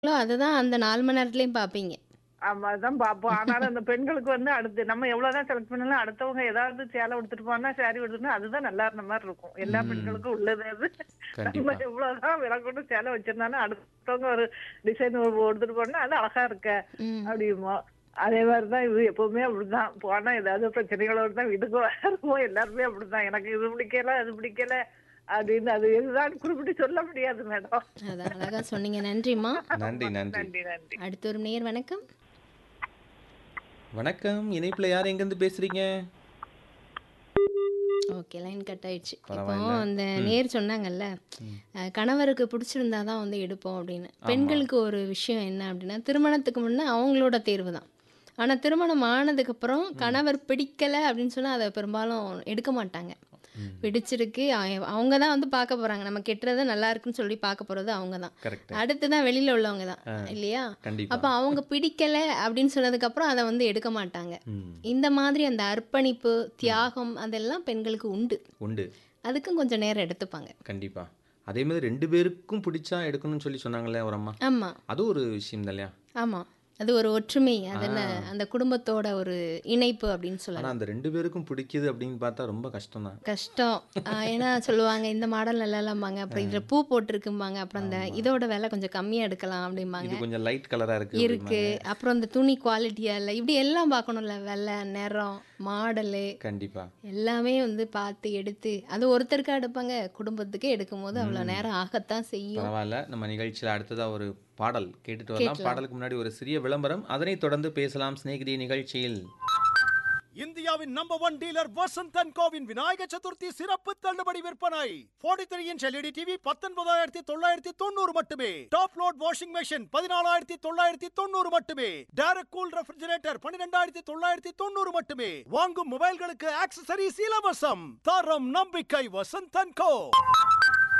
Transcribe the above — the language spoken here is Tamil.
அததான் அந்த 4 மணி நேரத்துலயும் பார்ப்பீங்க. ஆமா. அதான் பார்ப்போம். ஆனாலும் அந்த பெண்களுக்கு வந்து அடுத்து நம்ம எவ்வளவுதான் செலக்ட் பண்ணாலும் அடுத்தவங்க ஏதாவது சேலை உடுத்துட்டு போனா, சாரி உடுத்துனா அதுதான் நல்லா இருந்த மாரி இருக்கும். எல்லா ம். பெண்களுக்கும் உள்ளது அது. நம்ம கண்டிப்பா. எவ்வளவுதான் விலை கொண்டு சேலை வச்சிருந்தாலும் அடுத்தவங்க ஒரு டிசைன் உடுத்துட்டு போனா அது அழகா இருக்க ம். அப்படிம்போம். அதே மாதிரிதான் இது எப்பவுமே அப்படிதான். போனா ஏதாவது பிரச்சனைகளோட தான் வீட்டுக்கு வருவோம். எல்லாருமே அப்படிதான். எனக்கு இது பிடிக்கல, அது பிடிக்கல அப்படின்னு அது இதுதான் குறிப்பிட்டு சொல்ல முடியாது மேடம். அதான் அழகா சொன்னீங்க. நன்றிம்மா. நன்றி, ஆமா. நன்றி. நன்றி, நன்றி. அடுத்த ஒரு நேயர் வணக்கம். வணக்கம். இணைப்புல யார் எங்கேருந்து பேசுறீங்க? ஓகே. லைன் கட் ஆயிடுச்சு. இப்போ பரவாயில்ல. அந்த ம். நேர் சொன்னாங்கல்ல, ம். அ கணவருக்கு பிடிச்சிருந்தா தான் வந்து எடுப்போம் அப்படின்னு. ஆமா. பெண்களுக்கு ஒரு விஷயம் என்ன அப்படின்னா, திருமணத்துக்கு முன்ன அவங்களோட தேர்வு தான். ஆனா திருமணம் ஆனதுக்கப்புறம் ம். கணவர் பிடிக்கல அப்படின்னு சொன்னா அத பெரும்பாலும் எடுக்க மாட்டாங்க. ம். பிடிச்சிருக்கு அ அவங்க தான் வந்து பார்க்க போறாங்க. நம்ம கெட்டுறது நல்லா இருக்குன்னு சொல்லி பார்க்க போறது அவங்க தான். கரெக்ட். அடுத்து தான் வெளியில உள்ளவங்க தான். ஆ. இல்லையா? கண்டிப்பா. அப்ப அவங்க பிடிக்கல அப்படின்னு சொன்னதுக்கப்புறம் அத வந்து எடுக்க மாட்டாங்க. ம். இந்த மாதிரி அந்த அர்ப்பணிப்பு, தியாகம் அதெல்லாம் பெண்களுக்கு உண்டு. உண்டு. அதுக்கும் கொஞ்சம் நேரம் எடுத்துப்பாங்க. கண்டிப்பா. அதே மாதிரி 2 பேருக்கும் பிடிச்சா எடுக்கணும்னு சொல்லி சொன்னாங்கல்ல ஒரு அம்மா. ஆமா. அது ஒரு விஷயம் தான் இல்லையா? ஆமா. அது ஒரு ஒற்றுமை. அது என்ன ஆ. அந்த குடும்பத்தோட ஒரு இணைப்பு அப்படின்னு ஆனா சொல்லலாம். அந்த 2 பேருக்கும் பிடிக்குது அப்படின்னு பார்த்தா ரொம்ப கஷ்டம் தான். கஷ்டம். அ ஏன்னா சொல்லுவாங்க இந்த மாடல் நல்லா இல்லம்பாங்க. அப்புறம் இதுல பூ போட்டிருக்கும்பாங்க. அப்புறம் அந்த ஆமா. இதோட விலை கொஞ்சம் கம்மியா எடுக்கலாம் இது அப்படிம்பாங்க. கொஞ்சம் லைட் கலரா இருக்கு இருக்கு. அப்படிம்பாங்க. அப்புறம் இந்த துணி குவாலிட்டியா இல்ல. இப்படி எல்லாம் பார்க்கணும்ல. விலை, நிறம், மாடலு கண்டிப்பா. எல்லாமே வந்து பார்த்து எடுத்து அது ஒருத்தருக்கா எடுப்பாங்க. குடும்பத்துக்கே எடுக்கும்போது அவ்வளோ ம். நேரம் ஆகத்தான் செய்யும். பரவாயில்ல. நம்ம நிகழ்ச்சியில அடுத்ததா ஒரு பாடல் கேட்டுட்டு வரலாம். கேட்கலாம். பாடலுக்கு முன்னாடி ஒரு சிறிய விளம்பரம். அதனைத் தொடர்ந்து பேசலாம் சிநேகிதி நிகழ்ச்சியில். இந்தியாவின் number one dealer Vasanth and கோவின் விநாயக சதுர்த்தி சிறப்பு தள்ளுபடி விற்பனை 43 இன்ச் எல்இடி டிவி பத்தொன்பதாயிரத்தி தொள்ளாயிரத்தி தொண்ணூறு மட்டுமே டாப் லோட் வாஷிங் மெஷின் பதினாலாயிரத்தி தொள்ளாயிரத்தி தொண்ணூறு மட்டுமே டைரக்ட் கூல் ரெஃப்ரிஜரேட்டர் பன்னிரெண்டாயிரத்தி தொள்ளாயிரத்தி தொண்ணூறு மட்டுமே வாங்கும் மொபைல்களுக்கு ஆக்சசரிஸ் இலவசம் தரம் நம்பிக்கை வசந்த் அண்ட் கோ